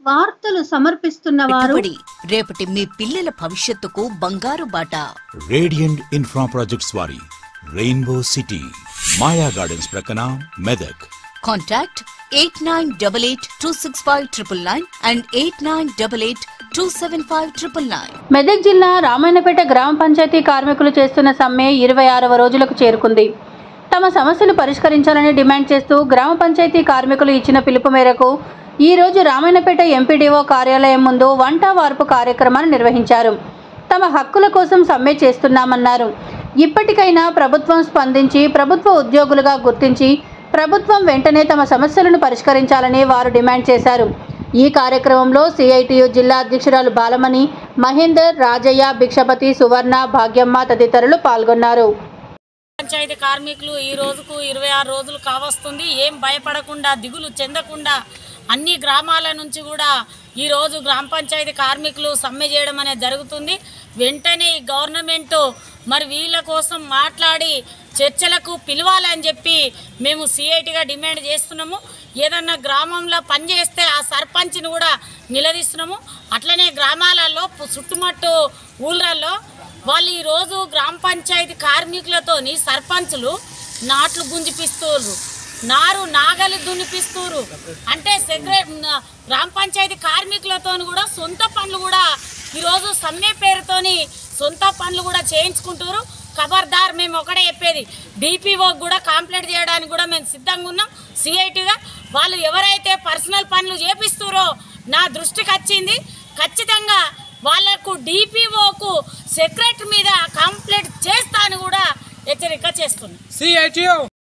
వార్తలు సమర్పిస్తున్న వారు పెట్టుబడి రేపటి మీ పిల్లల భవిష్యత్తుకు బంగారు బాట రేడియంట్ ఇన్ఫ్రా ప్రాజెక్ట్స్ వారి రెయిన్బో సిటీ మాయా గార్డెన్స్ ప్రక్కన Medak contact eight nine double eight two six five triple nine and eight nine double eight two seven five triple nine Medak జిల్లా రామాయణపేట గ్రామ పంచాయతీ కార్మికులు చేస్తున్న సమ్మె ఇరవై ఆరవ రోజులకు చేరుకుంది తమ సమస్యలు పరిష్కరించాలని డిమాండ్ చేస్తూ గ్రామ పంచాయతీ కార్మికులు ఇచ్చిన పిలుపు మేరకు ఈ రోజు రామాయణపేట ఎంపీడీఓ కార్యాలయం ముందు వంట వార్పు కార్యక్రమాన్ని నిర్వహించారు తమ హక్కుల కోసం సమ్మె చేస్తున్నామన్నారు ఇప్పటికైనా ప్రభుత్వం స్పందించి ప్రభుత్వ ఉద్యోగులుగా గుర్తించి ప్రభుత్వం వెంటనే తమ సమస్యలను పరిష్కరించాలని వారు డిమాండ్ చేశారు ఈ కార్యక్రమంలో సిఐటియు జిల్లా అధ్యక్షురాలు బాలమణి మహేందర్ రాజయ్య భిక్షపతి సువర్ణ భాగ్యమ్మ తదితరులు పాల్గొన్నారు పంచాయతీ కార్మికులు ఈ రోజుకు ఇరవై ఆరు రోజులు కావస్తుంది ఏం భయపడకుండా దిగులు చెందకుండా అన్ని గ్రామాల నుంచి కూడా ఈ రోజు గ్రామ పంచాయతీ కార్మికులు సమ్మె చేయడం అనేది జరుగుతుంది వెంటనే ఈ గవర్నమెంట్ మరి వీళ్ళ కోసం మాట్లాడి చర్చలకు పిలవాలని చెప్పి మేము సిఐటిగా డిమాండ్ చేస్తున్నాము ఏదన్నా గ్రామంలో పనిచేస్తే ఆ సర్పంచ్ని కూడా నిలదీస్తున్నాము అట్లనే గ్రామాలలో పు- చుట్టుమట్టు ఊళ్ళల్లో వాళ్ళు ఈరోజు గ్రామ పంచాయతీ కార్మికులతోని సర్పంచులు నాట్లు గుంజిపిస్తుర్రు నారు నాగలి దున్నిపిస్తుర్రు అంటే సెక్రె న- గ్రామ పంచాయతీ కార్మికులతోని కూడా సొంత పనులు కూడా ఈరోజు సమ్మె పేరుతోని సొంత పనులు కూడా చేయించుకుంటారు ఖబర్దార్ మేము ఒకటే చెప్పేది డిపిఓ కూడా కంప్లైంట్ చేయడానికి కూడా మేము సిద్ధంగా ఉన్నాం సిఐటిగా వాళ్ళు ఎవరైతే పర్సనల్ పనులు చేపిస్తురో నా దృష్టికి వచ్చింది ఖచ్చితంగా వాళ్లకు డిపిఓకు సెక్రటరీ మీద కంప్లైంట్ చేస్తా అని కూడా హెచ్చరిక చేస్తున్నాం CITO